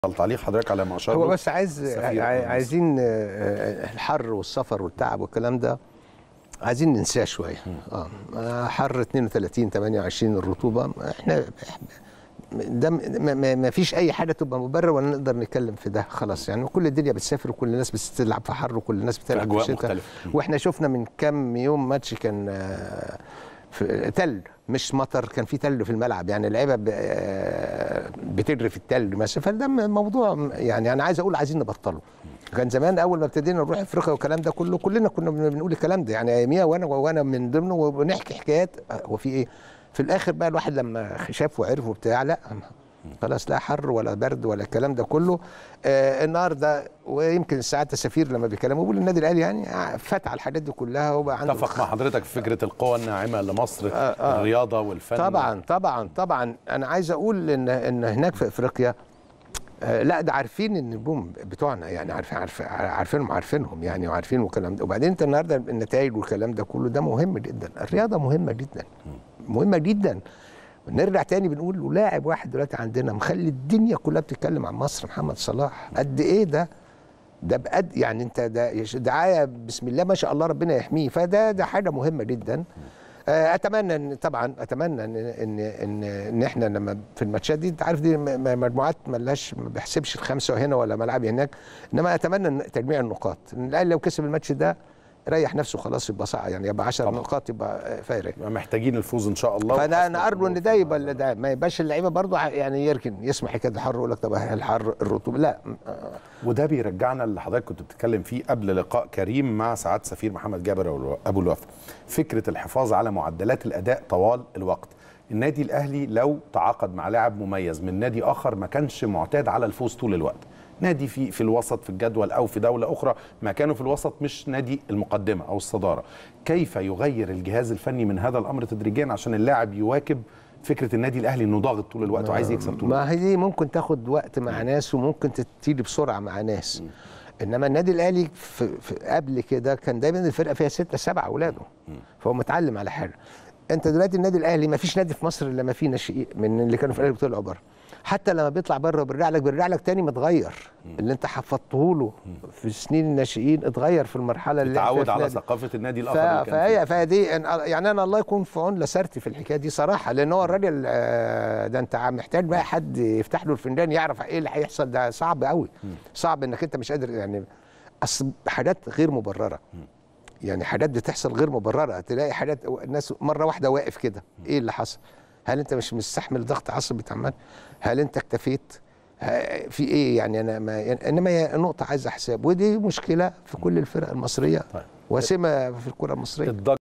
تعليق حضرتك على ما اشار هو له بس عايز سفير عاي- أنس. عايزين آه، آه، الحر والسفر والتعب والكلام ده عايزين ننساه شويه اه آه، حر 32 28 الرطوبه احنا ده ما- ما ما فيش اي حاجه تبقى مبرر ولا نقدر نتكلم في ده خلاص يعني كل الدنيا بتسافر وكل الناس بتلعب في حر وكل الناس بتلعب في أجواء شتاء مختلفة. واحنا شفنا من كام يوم ماتش كان آه، في تل مش مطر كان في تل في الملعب يعني اللعيبه ب- آه، بتجري في التل مثلا فده موضوع يعني انا عايز اقول عايزين نبطله كان زمان اول ما ابتدينا نروح افريقيا والكلام ده كله كلنا كنا بن- بنقول الكلام ده يعني اياميها وانا وانا من ضمنه وبنحكي حكايات آه، هو في ايه في الاخر بقى الواحد لما شاف وعرف وبتاع لا خلاص لا حر ولا برد ولا الكلام ده كله آه النهارده ويمكن الساعات السفير لما بيكلموا بيقول النادي الاهلي يعني فات على الحاجات دي كلها وبقى عنده اتفق مع حضرتك في فكره القوى الناعمه لمصر آه، آه. الرياضه والفن طبعا طبعا طبعا انا عايز اقول ان ان هناك في افريقيا آه، لا ده عارفين النجوم بتوعنا يعني عارفين عارف عارفينهم عارفينهم يعني وعارفين والكلام ده وبعدين انت النهارده النتائج والكلام ده كله ده مهم جدا الرياضه مهمه جدا مهمه جدا نرجع تاني بنقول لاعب واحد دلوقتي عندنا مخلي الدنيا كلها بتتكلم عن مصر محمد صلاح قد ايه ده ده بقد يعني انت ده يش- دعايه بسم الله ما شاء الله ربنا يحميه فده ده حاجه مهمه جدا آه، اتمنى ان طبعا اتمنى ان ان ان, إن احنا لما في الماتشات دي انت عارف دي م- م- مجموعات ملهاش ما بيحسبش الخمسه هنا ولا ملعبي هناك انما اتمنى إن تجميع النقاط ان الاهلي لو كسب الماتش ده ريح نفسه خلاص يبقى صعب يعني يبقى 10 طبعا. نقاط يبقى آه، فارق محتاجين الفوز ان شاء الله فانا وحسن انا ارجو الأمور ان ده في يبقى الملعب. ده ما يبقاش اللعيبه برضه ع- يعني يركن يسمح كده الحر يقول لك طب الحر الرطوبه لا آه، وده بيرجعنا اللي حضرتك كنت بتتكلم فيه قبل لقاء كريم مع سعاده سفير محمد جابر ابو الوفا فكره الحفاظ على معدلات الاداء طوال الوقت النادي الاهلي لو تعاقد مع لاعب مميز من نادي اخر ما كانش معتاد على الفوز طول الوقت نادي في في الوسط في الجدول او في دوله اخرى مكانه في الوسط مش نادي المقدمه او الصداره كيف يغير الجهاز الفني من هذا الامر تدريجيا عشان اللاعب يواكب فكره النادي الاهلي انه ضاغط طول الوقت وعايز يكسب طول الوقت ما هي دي ممكن تاخد وقت مع ناس وممكن تيجي بسرعه مع ناس انما النادي الاهلي في في قبل كده كان دايما الفرقه فيها ستة سبعة اولاده فهو متعلم على حاجه انت دلوقتي النادي الاهلي ما فيش نادي في مصر الا ما فيه ناشئين من اللي كانوا في الاهلي بيطلعوا بره حتى لما بيطلع بره بيرجع لك بيرجع لك تاني متغير اللي انت حفظته له في سنين الناشئين اتغير في المرحله اللي تعود في على النادي. ثقافه النادي ف- الاخر اللي كان فيه. فهي فدي أنا- يعني انا الله يكون في عون لسارتي في الحكايه دي صراحه لان هو الراجل آه، ده انت محتاج بقى حد يفتح له الفنجان يعرف ايه اللي هيحصل ده صعب قوي صعب انك انت مش قادر يعني اصل حاجات غير مبرره يعني حاجات بتحصل غير مبرره تلاقي حاجات الناس مره واحده واقف كده ايه اللي حصل هل انت مش مستحمل ضغط عصبي عمال هل انت اكتفيت ها- في ايه يعني انا ما يعني انما هي نقطه عايزه حساب ودي مشكله في كل الفرق المصريه طيب. وسمه في الكره المصريه الضجة